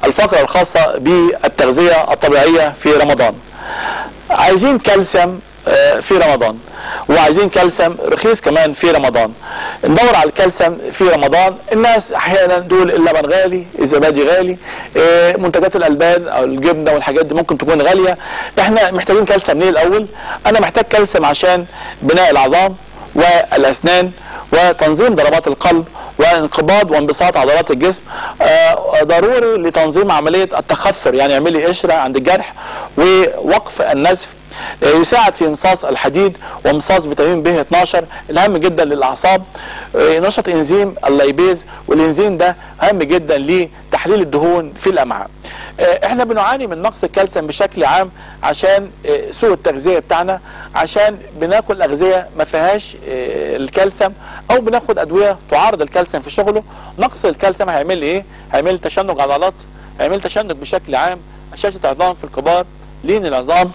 الفقره الخاصه بالتغذيه الطبيعيه في رمضان عايزين كالسيوم آه، في رمضان وعايزين كالسيوم رخيص كمان في رمضان ندور على الكالسيوم في رمضان الناس احيانا دول اللبن غالي الزبادي غالي آه، منتجات الالبان او الجبنه والحاجات دي ممكن تكون غاليه احنا محتاجين كالسيوم ليه الاول انا محتاج كالسيوم عشان بناء العظام والاسنان وتنظيم ضربات القلب وانقباض وانبساط عضلات الجسم آه، ضروري لتنظيم عمليه التخثر يعني يعمل لي قشره عند الجرح ووقف النزف آه، يساعد في امتصاص الحديد وامتصاص فيتامين ب 12 الهام جدا للاعصاب آه، نشط انزيم اللايبيز والانزيم ده هام جدا لتحليل الدهون في الامعاء آه، احنا بنعاني من نقص الكالسيوم بشكل عام عشان آه، سوء التغذيه بتاعنا عشان بناكل اغذيه ما فيهاش آه، الكالسيوم او بناخد ادويه تعارض الكالسيوم في شغله نقص الكالسيوم هيعمل لي ايه هيعمل تشنج عضلات هيعمل تشنج بشكل عام هشاشه عظام في الكبار لين العظام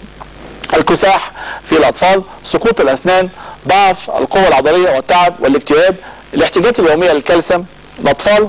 الكساح في الاطفال سقوط الاسنان ضعف القوه العضليه والتعب والاكتئاب الاحتياجات اليوميه للكالسيوم الاطفال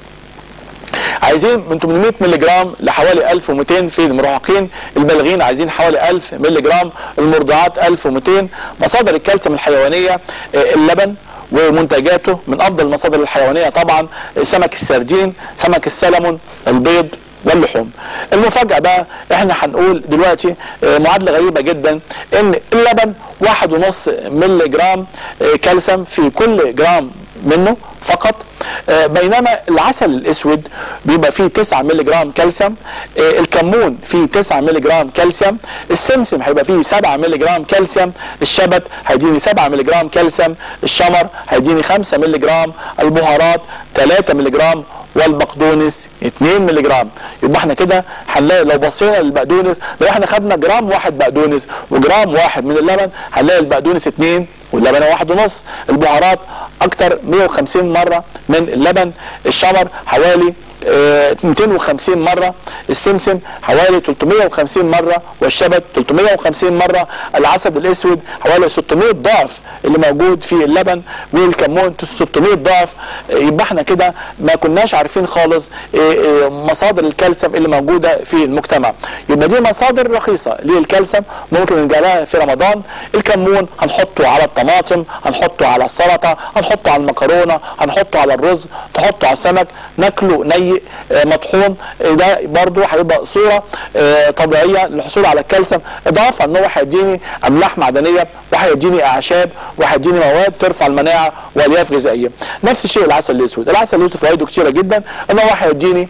عايزين من 800 مللي جرام لحوالي 1200 في المراهقين البالغين عايزين حوالي 1000 مللي جرام المرضعات 1200 مصادر الكالسيوم الحيوانيه آه، اللبن ومنتجاته من افضل المصادر الحيوانيه طبعا آه، سمك السردين سمك السلمون البيض واللحوم المفاجأة بقى احنا هنقول دلوقتي آه، معادلة غريبة جدا ان اللبن واحد ونص ملي جرام آه، كالسيوم في كل جرام منه فقط آه، بينما العسل الاسود بيبقى فيه 9 مللي جرام كالسيوم آه، الكمون فيه 9 مللي جرام كالسيوم السمسم هيبقى فيه 7 مللي جرام كالسيوم الشبت هيديني 7 مللي جرام كالسيوم الشمر هيديني 5 مللي جرام البهارات 3 مللي جرام والبقدونس 2 مللي جرام يبقى احنا كده هنلاقي لو بصينا للبقدونس لو احنا خدنا جرام واحد بقدونس وجرام واحد من اللبن هنلاقي البقدونس 2 واللبن واحد ونص البهارات اكتر 150 مره من اللبن الشمر حوالي آه، 250 مره السمسم حوالي 350 مره والشبت 350 مره العسل الاسود حوالي 600 ضعف اللي موجود في اللبن والكمون 600 ضعف آه، يبقى احنا كده ما كناش عارفين خالص آه، آه، مصادر الكالسيوم اللي موجوده في المجتمع يبقى دي مصادر رخيصه للكالسيوم ممكن نلجا لها في رمضان الكمون هنحطه على الطماطم هنحطه على السلطه هنحطه على المكرونه هنحطه على الرز تحطه على السمك ناكله ني آه، مطحون آه، ده برضو هيبقى صوره آه، طبيعيه للحصول على الكالسيوم اضافه ان هو هيديني املاح معدنيه وهيديني اعشاب وهيديني مواد ترفع المناعه والياف غذائيه نفس الشيء العسل الاسود العسل الاسود فوائده كتيره جدا ان هو هيديني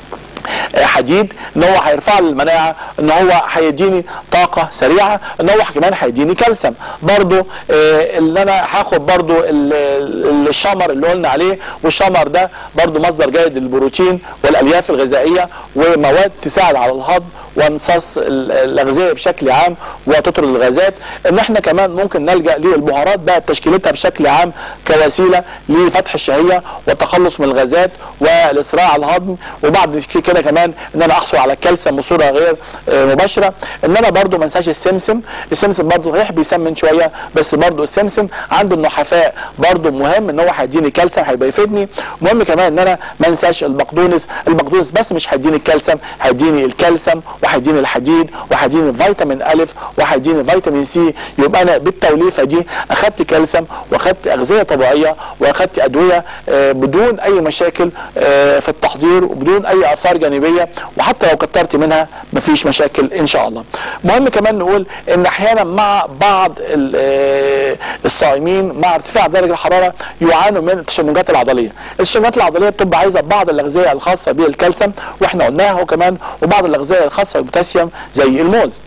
آه، حديد ان هو هيرفع لي المناعه ان هو هيديني طاقه سريعه ان هو كمان هيديني كالسيوم برضو آه، اللي انا هاخد برضو ال- ال- الشمر اللي قلنا عليه والشمر ده برضو مصدر جيد للبروتين والالياف الغذائيه ومواد تساعد على الهضم وامتصاص ال- الاغذيه بشكل عام وتطرد الغازات ان احنا كمان ممكن نلجا للبهارات بقى بتشكيلتها بشكل عام كوسيله لفتح الشهيه والتخلص من الغازات والاسراع على الهضم وبعد كده كمان ان انا احصل على الكالسيوم بصوره غير آه، مباشره ان انا برضو ما انساش السمسم السمسم برضو صحيح بيسمن شويه بس برضو السمسم عنده النحفاء برضو مهم ان هو هيديني كالسيوم هيبقى يفيدني مهم كمان ان انا ما انساش البقدونس البقدونس بس مش هيديني الكالسيوم هيديني الكالسيوم وهيديني الحديد وهيديني فيتامين الف وهيديني فيتامين سي يبقى انا بالتوليفه دي اخدت كالسيوم واخدت اغذيه طبيعيه واخدت ادويه آه، بدون اي مشاكل آه، في التحضير وبدون اي اثار جانبيه وحتى لو كترت منها مفيش مشاكل ان شاء الله مهم كمان نقول ان احيانا مع بعض ال- آه، الصائمين مع ارتفاع درجه الحراره يعانوا من التشنجات العضليه التشنجات العضليه بتبقى عايزه بعض الاغذيه الخاصه بالكالسيوم واحنا قلناها وكمان وبعض الاغذيه الخاصه بالبوتاسيوم زي الموز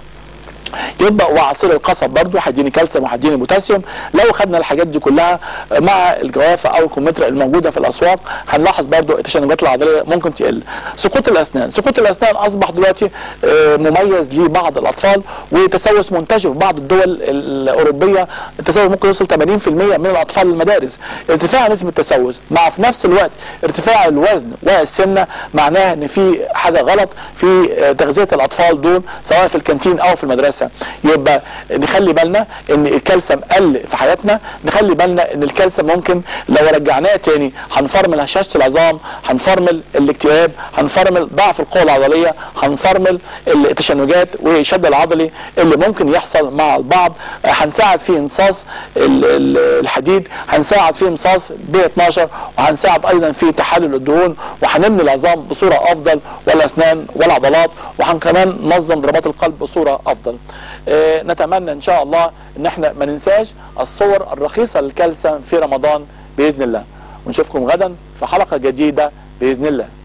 يبقى وعصير القصب برضو هيديني كالسيوم وهيديني بوتاسيوم لو خدنا الحاجات دي كلها مع الجوافه او الكمثرى الموجوده في الاسواق هنلاحظ برضو التشنجات العضليه ممكن تقل سقوط الاسنان سقوط الاسنان اصبح دلوقتي آه، مميز لبعض الاطفال وتسوس منتشر في بعض الدول الاوروبيه التسوس ممكن يوصل 80% من الاطفال المدارس ارتفاع نسبه التسوس مع في نفس الوقت ارتفاع الوزن والسمنه معناه ان في حاجه غلط في آه، تغذيه الاطفال دول سواء في الكانتين او في المدرسه يبقى نخلي بالنا ان الكالسيوم قل في حياتنا نخلي بالنا ان الكالسيوم ممكن لو رجعناه تاني هنفرمل هشاشه العظام هنفرمل الاكتئاب هنفرمل ضعف القوه العضليه هنفرمل التشنجات والشد العضلي اللي ممكن يحصل مع البعض آه، هنساعد في امتصاص ال- ال- الحديد هنساعد في امتصاص ب 12 وهنساعد ايضا في تحلل الدهون وهنبني العظام بصوره افضل والاسنان والعضلات وهن كمان ننظم ضربات القلب بصوره افضل. آه، نتمنى ان شاء الله ان احنا ما ننساش الصور الرخيصه للكالسيوم في رمضان باذن الله ونشوفكم غدا في حلقه جديده باذن الله.